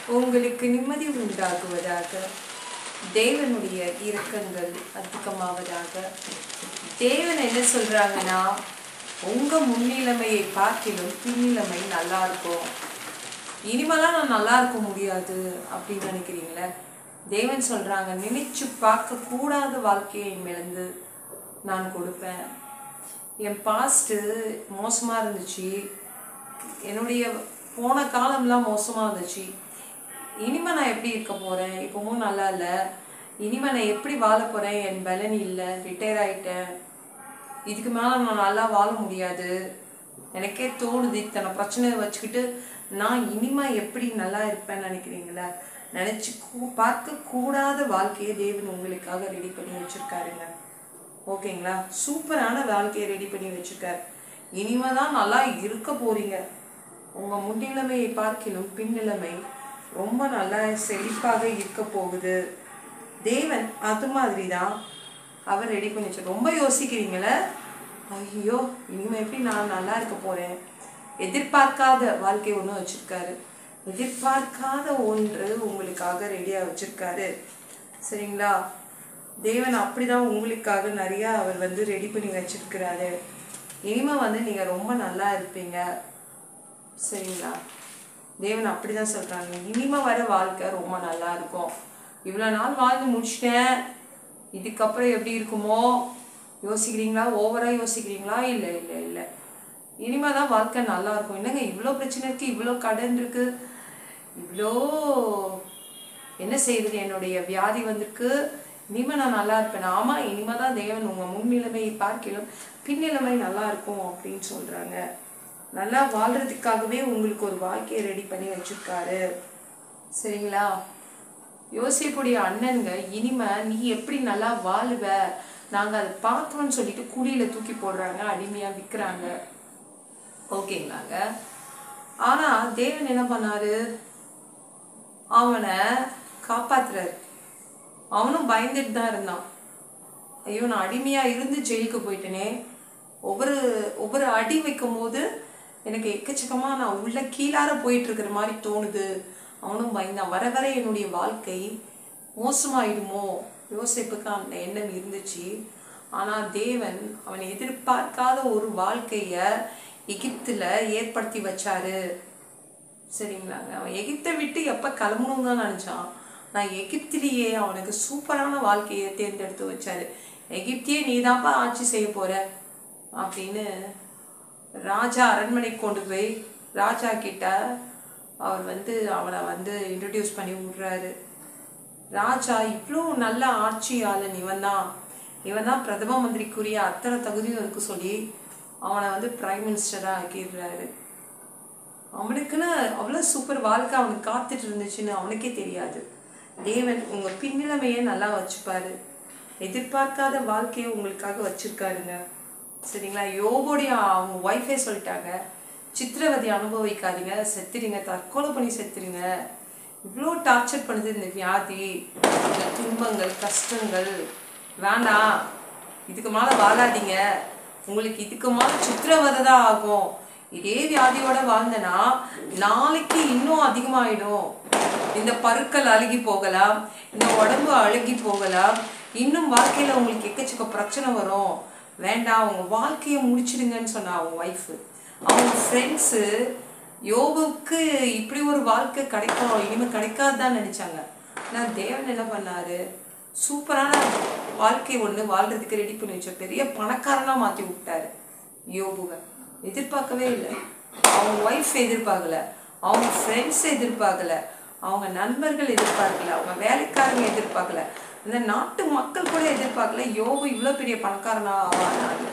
உங்களுக்கு நிம்மதி உண்டாகுவதாக தேவனுடைய இரக்கங்கள் அதிகமாவதாக தேவன் என்ன சொல்றாங்கன்னா உங்க முன்னிலைமையை பார்க்கிலும் பின்னிலைமை நல்லா இருக்கும் இனிமேலாம் நான் நல்லா இருக்க முடியாது அப்படின்னு நினைக்கிறீங்களே தேவன் சொல்றாங்க நினைச்சு பார்க்க கூடாத வாழ்க்கையை என்மேலேருந்து நான் கொடுப்பேன் என் பாஸ்ட்டு மோசமா இருந்துச்சு என்னுடைய போன காலம்லாம் மோசமா இருந்துச்சு இனிமே நான் எப்படி இருக்க போறேன் இப்பவும் நல்லா இல்லை இனிமே நான் எப்படி வாழ போறேன் என் பலன் இல்லை ரிட்டையர் ஆயிட்டேன் இதுக்கு மேல நான் நல்லா வாழ முடியாது எனக்கே தோணுது இத்தனை பிரச்சனையை வச்சுக்கிட்டு நான் இனிமே எப்படி நல்லா இருப்பேன்னு நினைக்கிறீங்களா நினைச்சு கூ- பார்க்க கூடாத வாழ்க்கையை தேவன் உங்களுக்காக ரெடி பண்ணி வச்சிருக்காருங்க ஓகேங்களா சூப்பரான வாழ்க்கையை ரெடி பண்ணி வச்சிருக்காரு இனிமே தான் நல்லா இருக்க போறீங்க உங்க முன்னிலைமையை பார்க்கிலும் பின்னிலைமை ரொம்ப நல்லா செழிப்பாக இருக்க போகுது தேவன் அது மாதிரி தான் அவர் ரெடி பண்ணி வச்சு ரொம்ப யோசிக்கிறீங்களே ஐயோ இனிமே எப்படி நான் நல்லா இருக்க போறேன் எதிர்பார்க்காத வாழ்க்கை ஒன்று வச்சிருக்காரு எதிர்பார்க்காத ஒன்று உங்களுக்காக ரெடியா வச்சிருக்காரு சரிங்களா தேவன் அப்படிதான் உங்களுக்காக நிறைய அவர் வந்து ரெடி பண்ணி வச்சிருக்கிறாரு இனிமே வந்து நீங்க ரொம்ப நல்லா இருப்பீங்க சரிங்களா தேவன் அப்படிதான் சொல்றாங்க இனிமே வர வாழ்க்கை ரொம்ப நல்லா இருக்கும் இவ்வளவு நாள் வாழ்ந்து முடிச்சிட்டேன் இதுக்கப்புறம் எப்படி இருக்குமோ யோசிக்கிறீங்களா ஓவரா யோசிக்கிறீங்களா இல்லை இல்லை இல்லை இனிமே தான் வாழ்க்கை நல்லா இருக்கும் என்னங்க இவ்வளோ பிரச்சனை இருக்கு இவ்வளோ கடன் இருக்கு இவ்வளோ என்ன செய்யுது என்னுடைய வியாதி வந்திருக்கு இனிமே நான் நல்லா இருப்பேன் ஆமா இனிமே தான் தேவன் உங்க முன்னிலைமையை பார்க்கிலும் பின்னிலைமை நல்லா இருக்கும் அப்படின்னு சொல்றாங்க நல்லா வாழ்றதுக்காகவே உங்களுக்கு ஒரு வாழ்க்கையை ரெடி பண்ணி வச்சிருக்காரு சரிங்களா யோசிப்புடைய அண்ணனுங்க இனிமே நீ எப்படி நல்லா வாழுவ நாங்க அதை பார்த்தோம்னு சொல்லிட்டு குழியில தூக்கி போடுறாங்க அடிமையா விற்கிறாங்க ஓகேங்களாங்க ஆனா தேவன் என்ன பண்ணாரு அவனை காப்பாத்துறாரு அவனும் பயந்துட்டு தான் இருந்தான் ஐயோ நான் அடிமையா இருந்து ஜெயிலுக்கு போயிட்டேனே ஒவ்வொரு ஒவ்வொரு அடி வைக்கும் போது எனக்கு எக்கச்சக்கமா நான் உள்ள கீழார போயிட்டு இருக்கிற மாதிரி தோணுது அவனும் பயந்தான் வர வர என்னுடைய வாழ்க்கை மோசமாயிடுமோ யோசிப்புக்கு அந்த எண்ணம் இருந்துச்சு ஆனா தேவன் அவன் எதிர்பார்க்காத ஒரு வாழ்க்கைய எகிப்துல ஏற்படுத்தி வச்சாரு சரிங்களாங்க அவன் எகிப்தை விட்டு எப்போ கிளம்பணும் தான் நினச்சான் நான் எகிப்திலேயே அவனுக்கு சூப்பரான வாழ்க்கையை தேர்ந்தெடுத்து வச்சாரு எகிப்தியே நீதான்ப்பா ஆட்சி செய்ய போற அப்படின்னு ராஜா அரண்மனைக்கு கொண்டு போய் ராஜா கிட்ட அவர் வந்து அவனை வந்து இன்ட்ரடியூஸ் பண்ணி விடுறாரு ராஜா இவ்வளோ நல்ல ஆட்சியாளன் இவன் தான் இவன் தான் பிரதம மந்திரிக்குரிய அத்தனை தகுதியும் இருக்கு சொல்லி அவனை வந்து பிரைம் மினிஸ்டராக ஆக்கிடுறாரு அவனுக்குன்னு அவ்வளோ சூப்பர் வாழ்க்கை அவனுக்கு காத்துட்டு இருந்துச்சுன்னு அவனுக்கே தெரியாது தேவன் உங்க பின்னிலைமையை நல்லா வச்சுப்பாரு எதிர்பார்க்காத வாழ்க்கையை உங்களுக்காக வச்சிருக்காருங்க சரிங்களா யோபோடைய அவங்க ஒய்ஃபே சொல்லிட்டாங்க சித்திரவதை அனுபவிக்காதீங்க செத்துறீங்க தற்கொலை பண்ணி செத்துறீங்க இவ்வளோ டார்ச்சர் பண்ணுது இந்த வியாதி இந்த துன்பங்கள் கஷ்டங்கள் வேண்டாம் இதுக்கு மேலே வாழாதீங்க உங்களுக்கு இதுக்கு மேலே சித்திரவதை தான் ஆகும் இதே வியாதியோட வாழ்ந்தனா நாளைக்கு இன்னும் அதிகமாயிடும் இந்த பருக்கள் அழுகி போகலாம் இந்த உடம்பு அழுகி போகலாம் இன்னும் வாழ்க்கையில உங்களுக்கு எக்கச்சக்க பிரச்சனை வரும் வேண்டாம் உங்க வாழ்க்கையை முடிச்சிடுங்கன்னு சொன்னா அவங்க ஒய்ஃபு அவங்க ஃப்ரெண்ட்ஸு யோபுக்கு இப்படி ஒரு வாழ்க்கை கிடைக்கும் இனிமே கிடைக்காதுதான் நினைச்சாங்க ஆனா தேவன் என்ன பண்ணாரு சூப்பரான வாழ்க்கை ஒண்ணு வாழ்றதுக்கு ரெடி பண்ணி வச்ச பெரிய பணக்காரனா மாத்தி விட்டாரு யோபுவை எதிர்பார்க்கவே இல்லை அவங்க ஒய்ஃப் எதிர்பார்க்கல அவங்க ஃப்ரெண்ட்ஸ் எதிர்பார்க்கல அவங்க நண்பர்கள் எதிர்பார்க்கல அவங்க வேலைக்காரங்க எதிர்பார்க்கல இந்த நாட்டு மக்கள் கூட எதிர்பார்க்கல யோபு இவ்வளோ பெரிய பணக்காரனா ஆவானாரு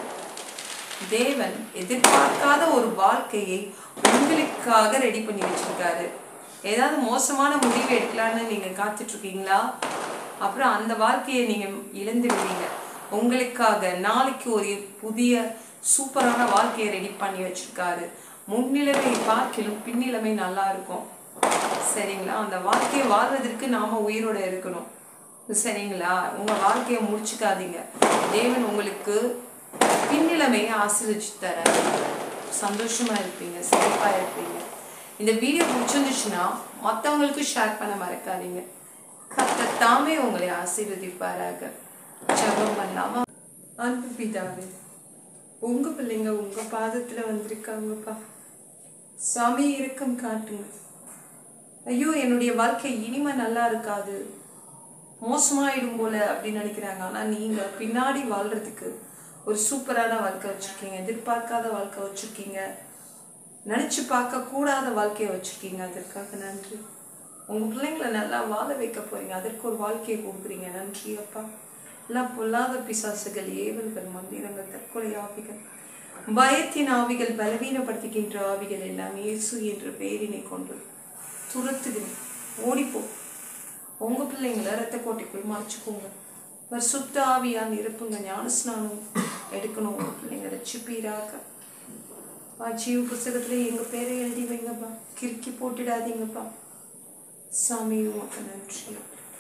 தேவன் எதிர்பார்க்காத ஒரு வாழ்க்கையை உங்களுக்காக ரெடி பண்ணி வச்சிருக்காரு ஏதாவது மோசமான முடிவு எடுக்கலான்னு நீங்க காத்துட்டு இருக்கீங்களா அப்புறம் அந்த வாழ்க்கையை நீங்க இழந்துடுவீங்க உங்களுக்காக நாளைக்கு ஒரு புதிய சூப்பரான வாழ்க்கையை ரெடி பண்ணி வச்சிருக்காரு முன்னிலைமை பார்க்கிலும் பின்னிலைமை நல்லா இருக்கும் சரிங்களா அந்த வாழ்க்கையை வாழ்வதற்கு நாம உயிரோட இருக்கணும் சரிங்களா உங்க வாழ்க்கையை முடிச்சுக்காதீங்க தேவன் உங்களுக்கு பின்னிலைமையை ஆசீர்வதிச்சு தர சந்தோஷமா இருப்பீங்க செழிப்பா இருப்பீங்க இந்த வீடியோ பிடிச்சிருந்துச்சுன்னா மற்றவங்களுக்கும் ஷேர் பண்ண மறக்காதீங்க கர்த்தர் தாமே உங்களை ஆசீர்வதிப்பாராக ஜெபம் பண்ணலாமா அன்பு பிதாவே உங்க பிள்ளைங்க உங்க பாதத்துல வந்திருக்காங்கப்பா சாமி இறக்கம் காட்டுங்க ஐயோ என்னுடைய வாழ்க்கை இனிமே நல்லா இருக்காது மோசமாயிடும் போல அப்படின்னு நினைக்கிறாங்க ஆனா நீங்க பின்னாடி வாழ்றதுக்கு ஒரு சூப்பரான வாழ்க்கை வச்சிருக்கீங்க எதிர்பார்க்காத வாழ்க்கை வச்சிருக்கீங்க நினைச்சு பார்க்க கூடாத வாழ்க்கையை வச்சிருக்கீங்க அதற்காக நன்றி உங்க பிள்ளைங்களை நல்லா வாழ வைக்க போறீங்க அதற்கு ஒரு வாழ்க்கையை கொடுக்குறீங்க நன்றி அப்பா எல்லாம் பொல்லாத பிசாசுகள் ஏவல்கள் மந்திரங்கள் தற்கொலை ஆவிகள் பயத்தின் ஆவிகள் பலவீனப்படுத்துகின்ற ஆவிகள் எல்லாம் இயேசு என்ற பெயரினை கொண்டு துரத்துகிறேன் ஓடிப்போ உங்க பிள்ளைங்களை ரத்த கோட்டைக்குள் மறைச்சுக்கோங்க சுத்த ஆவியால் நிரப்புங்க ஞானஸ்நானம் எடுக்கணும் உங்க பிள்ளைங்க ரட்சிப்பீராக ஜீவ புஸ்தகத்துல எங்க பேரை எழுதி வைங்கப்பா கிறுக்கி போட்டுடாதீங்கப்பா சாமி உமக்கு நன்றி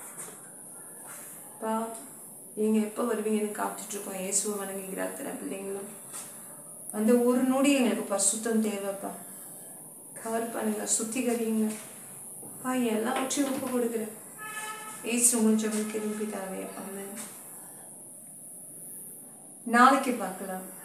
பா நீங்க எப்போ வருவீங்கன்னு காத்துட்டு இருக்கோம் இயேசுவை வணங்குகிற அத்தனை பிள்ளைங்களும் அந்த ஒரு நொடி எங்களுக்கு பரிசுத்தம் தேவைப்பா கவர் பண்ணுங்க சுத்திகரிங்க பா எல்லாவற்றையும் ஒப்பு கொடுக்குறேன் ஏசு உங்கள் ஜெபம் திரும்பிட்டாவே அம்மன் நாளைக்கு பார்க்கலாம்